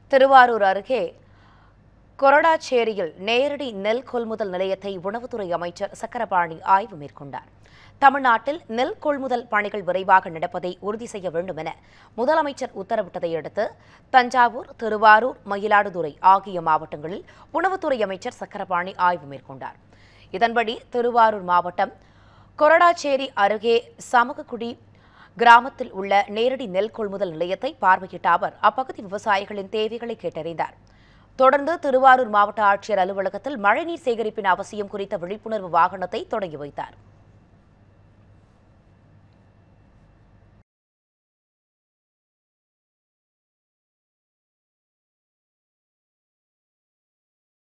திருவாரூர் அருகே கொரடாச்சேரியில் நேரடி நெல் கொள்முதல் நிலையத்தை உணவுத்துறை அமைச்சர் சக்கரபாணி ஆய்வு மேற்கொண்டார் தமிழ்நாட்டில் நெல் கொள்முதல் பணிகள் விரைவாக நடப்பதை உறுதி செய்ய வேண்டும் என முதலமைச்சர் உத்தரவிட்டதை அடுத்து தஞ்சாவூர் திருவாரூர் மயிலாடுதுறை ஆகிய மாவட்டங்களில் உணவுத்துறை அமைச்சர் சக்கரபாணி ஆய்வு மேற்கொண்டார் இதன்படி திருவாரூர் மாவட்டம் கொரடாச்சேரி அருகே சமூகக்குடி கிராமத்தில் உள்ள நேரடி நெல் கொள்முதல் நிலையத்தை பார்வையிட்ட அவர் அப்பகுதி விவசாயிகளின் தேவைகளை கேட்டறிந்தார் தொடர்ந்து திருவாரூர் மாவட்ட ஆட்சியர் அலுவலகத்தில் மழைநீர் சேகரிப்பின் அவசியம் குறித்த விழிப்புணர்வு வாகனத்தை தொடங்கி வைத்தார்